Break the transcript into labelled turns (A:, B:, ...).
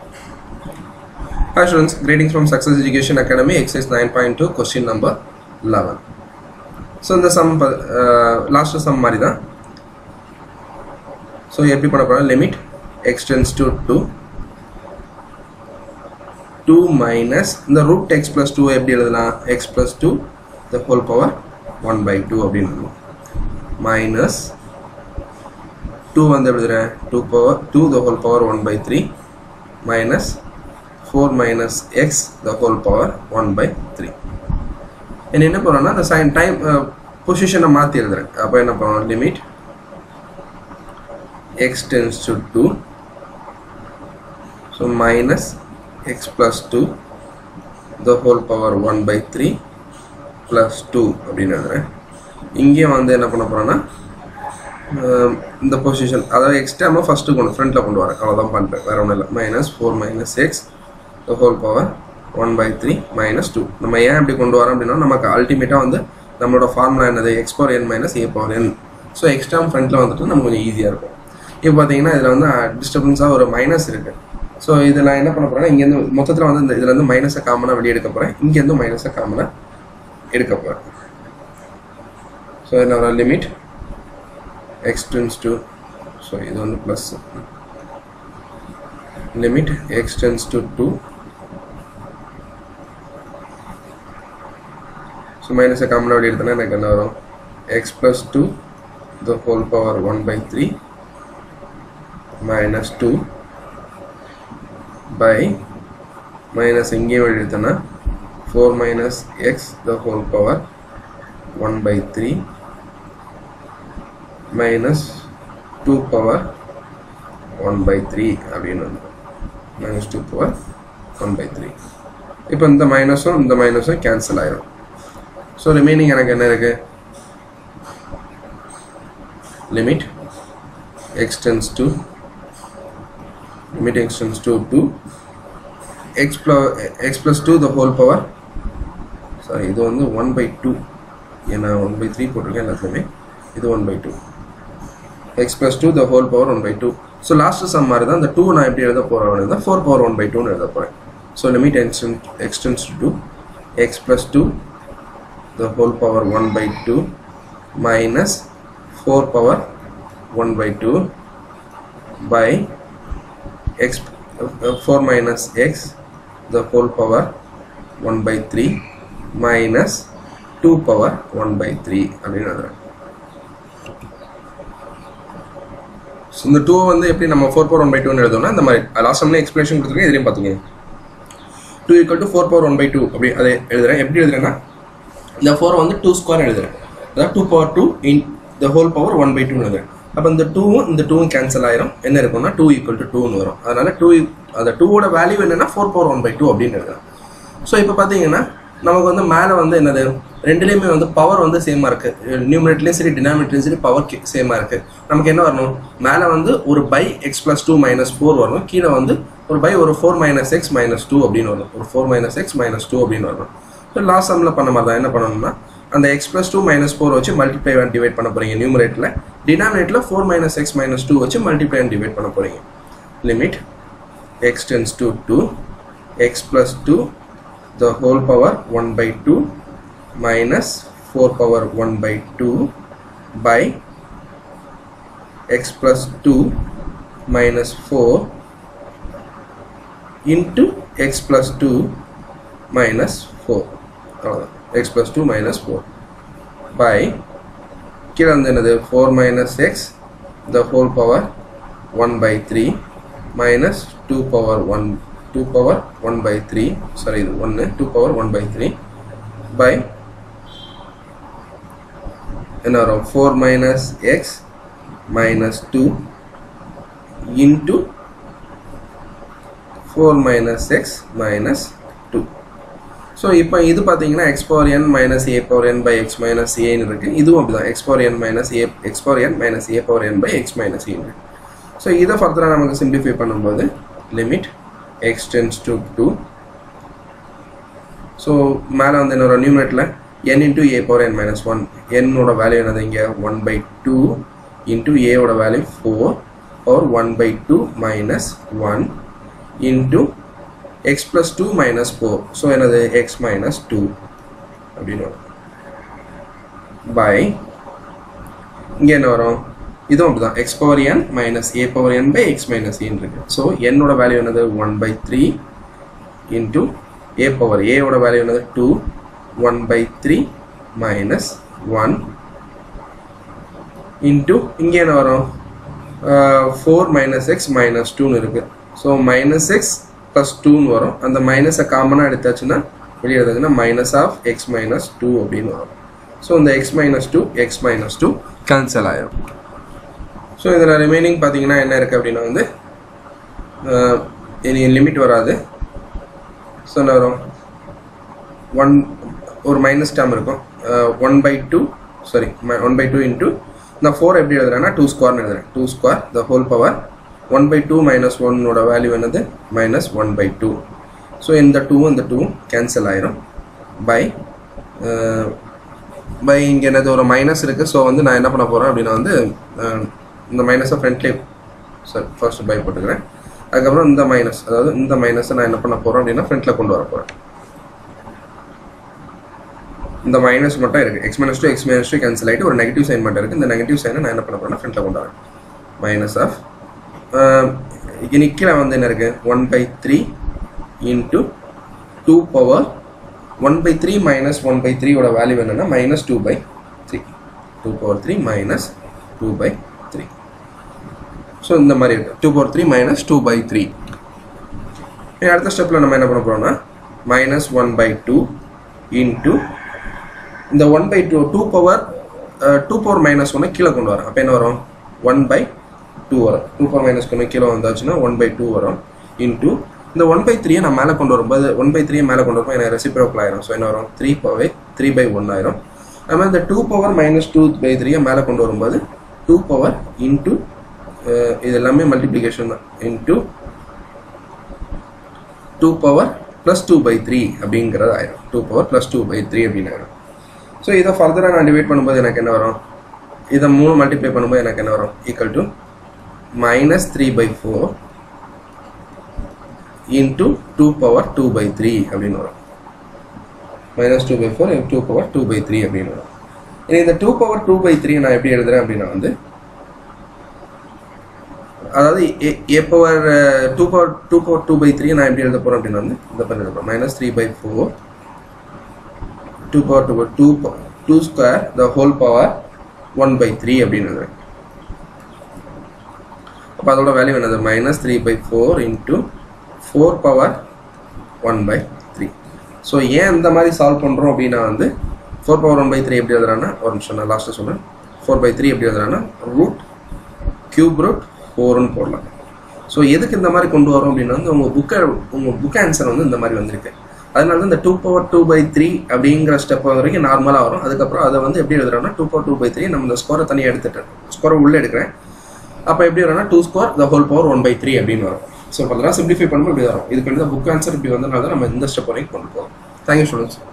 A: Hi students, greetings from Success Education Academy, exercise 9.2, question number 11. So இந்த sum last sum மாதிரி தான் so எப்படி பண்ண போகிறோம் limit x tends to two two minus இந்த ரூட் எக்ஸ் ப்ளஸ் டூ எப்படி எழுதலாம் x plus two the whole power one by two அப்படின்னு எழுதணும் மைனஸ் டூ வந்து எழுதுறேன் two power two the whole power one by three minus four minus x the whole power one by three என்ன என்ன பண்ணுறோம்னா அந்த சைன் டைம் பொசிஷனை மாற்றி எழுதுறேன் அப்போ என்ன பண்ணுறோம் limit x tends to two so minus x plus two the whole power one by three plus two அப்படின்னு எழுதுறேன் இங்கேயும் வந்து என்ன பண்ண போகிறோன்னா இந்த பொசிஷன் அதாவது எக்ஸ்ட்ராமாக ஃபஸ்ட்டு கொண்டு ஃப்ரண்ட்டில் கொண்டு வரேன் அவ்வளோதான் பண்ணுறேன் வேறு ஒன்றும் இல்லை minus four minus x the whole power one by three minus two நம்ம ஏன் இப்படி கொண்டு வரோம் அப்படின்னா நமக்கு அல்டிமேட்டாக வந்து நம்மளோட ஃபார்முலா என்னது x power n minus a power n so extra ஃப்ரண்ட்டில் வந்துட்டு நமக்கு கொஞ்சம் ஈஸியாக இருக்கும் இப்போ பார்த்தீங்கன்னா இதில் வந்து டிஸ்டர்பன்ஸாக ஒரு மைனஸ் இருக்குது ஸோ இதில் நான் என்ன பண்ண போகிறேன்னா இங்கேருந்து மொத்தத்தில் வந்து இந்த இதில் வந்து மைனஸை காமனாக வெளியே எடுக்க போகிறேன் இங்கேருந்து மைனஸை காமனாக எடுக்க போகிறேன் ஸோ என்னோட லிமிட் எக்ஸ்டென்ஸ் டு ஸோ இது வந்து plus limit x tends to two so மைனஸை காமனாக வெளியே எடுத்தோன்னா எனக்கு என்ன வரும் x plus two the whole power one by three minus two by minus இங்கேயும் வெளியே எடுத்தோன்னா four minus x the whole power one by three minus two power one by three அப்படின்னு வந்து minus two power one by three இப்போ இந்த மைனஸும் இந்த மைனஸும் கேன்சல் ஆயிரும் ஸோ ரிமைனிங் எனக்கு என்ன இருக்கு limit x tends to limit x tends to two x plus x plus two the whole power sorry இது வந்து ஒன் பை டூ ஏன்னா ஒன் பை த்ரீ போட்டிருக்கேன் எல்லாத்துலேயுமே இது one by two x plus two the whole power one by two so last sum மாதிரி தான் இந்த two நான் எப்படி எழுத போகிறேன் தான் ஃபோர் பவர் ஒன் பை டூன்னு எழுத போகிறேன் so limit x tends x tends to two x plus two the whole power 1 by 2 minus 4 power 1 by 2 by x uh, 4 minus x the whole power 1 by 3 minus 2 power 1 by 3 அப்படின்னு எழுதுறேன் so இந்த two வந்து எப்படி நம்ம four power one by டூன்னு எழுதோம்னா இந்த மாதிரி last டைம்ல எக்ஸ்பிளேஷன் கொடுத்துருக்கேன் இதுலையும் பார்த்துங்க two equal to four power one by two அப்படி அதை எழுதுறேன் எப்படி எழுதுறேன்னா இந்த ஃபோர் வந்து டூ ஸ்கொயர் எழுதுறேன் அதாவது two power two in the whole power one by டூன்னு எழுதுறேன் அப்போ இந்த டூவும் இந்த டூவும் கேன்சல் ஆயிரும் என்ன இருக்கும்னா டூ ஈக்குவல் டு டூன்னு வரும் அதனால டூ அந்த டூவோட வேல்யூ என்னன்னா four power one by two அப்படின்னு எழுதுறேன் ஸோ இப்போ பார்த்தீங்கன்னா நமக்கு வந்து மேலே வந்து என்னது ரெண்டுலேயுமே வந்து பவர் வந்து சேமாக இருக்குது நியூமினேட்லேயும் சரி டினாமினேட்லையும் சரி பவர் சேமாக இருக்குது நமக்கு என்ன வரணும் மேலே வந்து ஒரு by x plus two minus four வரணும் கீழே வந்து ஒரு பை ஒரு four minus x minus two அப்படின்னு வரும் ஒரு four minus x minus two அப்படின்னு வரணும் ஸோ லாஸ்ட் சம்மில் பண்ண மாதிரி தான் என்ன பண்ணணும்னா அந்த x plus two minus four வச்சு மல்டிப்ளை அண்ட் டிவைட் பண்ண போகிறீங்க நியூமரேட்டில் டினாமினேட்டில் four minus x minus two வச்சு மல்டிப்ளை அண்ட் டிவைட் பண்ண போகிறீங்க limit x tends to two x plus two the whole power one by two minus four power one by two by x plus two minus four into x plus two minus 4 அவ்வளோதான் x plus two minus four by கீழே வந்து என்னது four minus x the whole power one by three minus two power one two power one by three sorry இது ஒன்று two power one by three by என்ன வரும் four minus x minus two into four minus x minus two so இப்போ இது பார்த்தீங்கன்னா x power n minus a power n by x minus ஏன்னு இருக்குது இதுவும் அப்படி தான் x power n minus a x power n minus a power n by x minus ஏன்னு so இதை ஃபர்தராக நமக்கு சிம்பிளிஃபை பண்ணும்போது limit x tends to two so மேலே வந்து என்னோட நியூமரேட்டில் n into a power n minus one என்னோட வேல்யூ என்னது இங்கே ஒன் பை டூ இன்டூ ஏவோட value four power one by two minus one into x plus two minus four so என்னது x minus two அப்படின்னு வரும் பை இங்கே என்ன வரும் இதுவும் அப்படிதான் x power n minus a power n by x minus ஏன் இருக்கு ஸோ என்னோட வேல்யூ என்னது one by three into a power ஏவோட வேல்யூ என்னது two one by three minus one into இங்கே என்ன வரும் ஃபோர் மைனஸ் எக்ஸ் மைனஸ் டூன்னு இருக்கு ஸோ மைனஸ் எக்ஸ் ப்ளஸ் டூன்னு வரும் அந்த மைனஸை காமனாக எடுத்தாச்சுன்னா வெளியே எடுத்தாச்சுன்னா minus of x minus two அப்படின்னு வரும் ஸோ இந்த x minus two x minus two cancel ஆயிரும் ஸோ இதில் ரிமைனிங் பார்த்தீங்கன்னா என்ன இருக்குது அப்படின்னா வந்து இனி லிமிட் வராது ஸோ என்ன வரும் ஒன் ஒரு மைனஸ் டேம் இருக்கும் one by two sorry one by two into நான் ஃபோர் எப்படி எழுதுறேன்னா டூ ஸ்கொயர்னு எழுதுறேன் two square the whole power one by two minus ஒன்னோட வேல்யூ என்னது minus one by two so இந்த டூ இந்த டூ கேன்சல் ஆயிரும் பை பை இங்கே என்னது ஒரு மைனஸ் இருக்குது ஸோ வந்து நான் என்ன பண்ண போகிறேன் அப்படின்னா வந்து அஹ், இந்த மைனஸை ஃப்ரண்ட்லேயே சார் ஃபர்ஸ்ட் பை போட்டுக்கிறேன் அதுக்கப்புறம் இந்த மைனஸ் அதாவது இந்த மைனஸை நான் என்ன பண்ண போகிறேன் அப்படின்னா ஃப்ரண்ட்டில் கொண்டு வர போகிறேன் இந்த மைனஸ் மட்டும் இருக்குது x minus two x minus two cancel ஆகிட்டு ஒரு நெகட்டிவ் சைன் மட்டும் இருக்குது இந்த நெகட்டிவ் சைனை நான் என்ன பண்ண போகிறேன்னா ஃப்ரண்ட்டில் கொண்டு வரேன் மைனஸ் ஆஃப் இனி கீழே வந்து என்ன இருக்குது one by three into two power one by three minus one by த்ரீயோட வேல்யூ என்னன்னா minus two by three two power three minus two by three so இந்த மாதிரி இருக்கு two power three minus two by three அடுத்த ஸ்டெப்பில் நம்ம என்ன பண்ண போகிறோம்னா minus one by two into இந்த one by two two power two power minus ஒன்று கீழே கொண்டு வரோம் அப்போ என்ன வரும் ஒன் பை டூ வரும் டூ பவர் மைனஸ் ஒன்று கீழே வந்தாச்சுன்னா ஒன் பை டூ வரும் இன்ட்டு இந்த ஒன் பை த்ரீயை நான் மேலே கொண்டு வரும்போது ஒன் பை த்ரீயை மேலே கொண்டு வரும்போது எனக்கு ரெசிப்ரோக்கல் ஆயிரும் ஸோ என்ன வரும் three power three by one ஆயிரும் நம்ம இந்த two power minus two by த்ரீயை மேலே கொண்டு வரும்போது டூ பவர் இன்ட்டு இது எல்லாமே மல்டிப்ளிகேஷன் தான் into two power plus two by three அப்படிங்கிறது ஆயிரும் two power plus two by three அப்படின்னு ஆயிரும் ஸோ இதை ஃபர்தராக நான் டிவைட் பண்ணும்போது எனக்கு என்ன வரும் இதை மூணு மல்டிப்ளை பண்ணும்போது எனக்கு என்ன வரும் equal to minus three by four into two power two by three அப்படின்னு வரும் minus two by four two power two by three அப்படின்னு வரும் இனி இந்த two power two by three நான் எப்படி எழுதுறேன் அப்படின்னா வந்து அதாவது a power two power two power two by three நான் எப்படி எழுத போறேன் அப்படின்னா வந்து இந்த பண்ணி எழுத போறேன் minus three by four two power two two two square the whole power one by three அப்படின்னு எழுதுறேன் அப்போ அதோட வேல்யூ என்னது minus three by four into four power one by three so ஏன் இந்த மாதிரி சால்வ் பண்ணுறோம் அப்படின்னா வந்து four power one by three எப்படி எழுதுறான்னா ஒரு நிமிஷம் நான் லாஸ்ட்டாக சொல்கிறேன் ஃபோர் பை த்ரீ எப்படி எழுதுறான்னா ரூட் கியூப் ரூட் ஃபோர்னு போடலாம் ஸோ எதுக்கு இந்த மாதிரி கொண்டு வரோம் அப்படின்னா வந்து உங்கள் புக்கை உங்கள் புக் ஆன்சர் வந்து இந்த மாதிரி வந்திருக்கு அதனால தான் இந்த two power two by three அப்படிங்கிற ஸ்டெப் வரைக்கும் நார்மலாக வரும் அதுக்கப்புறம் அதை வந்து எப்படி எழுதுறோம்னா two power two by three நம்ம இந்த ஸ்கோரை தனியாக எடுத்துட்டேன் ஸ்கோரை உள்ளே எடுக்கிறேன் அப்போ எப்படி வரும்னா two square the whole power one by three அப்படின்னு வரும் ஸோ பார்த்தீங்கன்னா சிம்பிளிஃபை பண்ணும்போது இப்படி வரும் இதுக்கு வந்து புக் ஆன்சர் இப்படி வந்தனால தான் நம்ம இந்த ஸ்டெப் வரைக்கும் கொண்டு போகிறோம் தேங்க்யூ ஸ்டூடெண்ட்ஸ்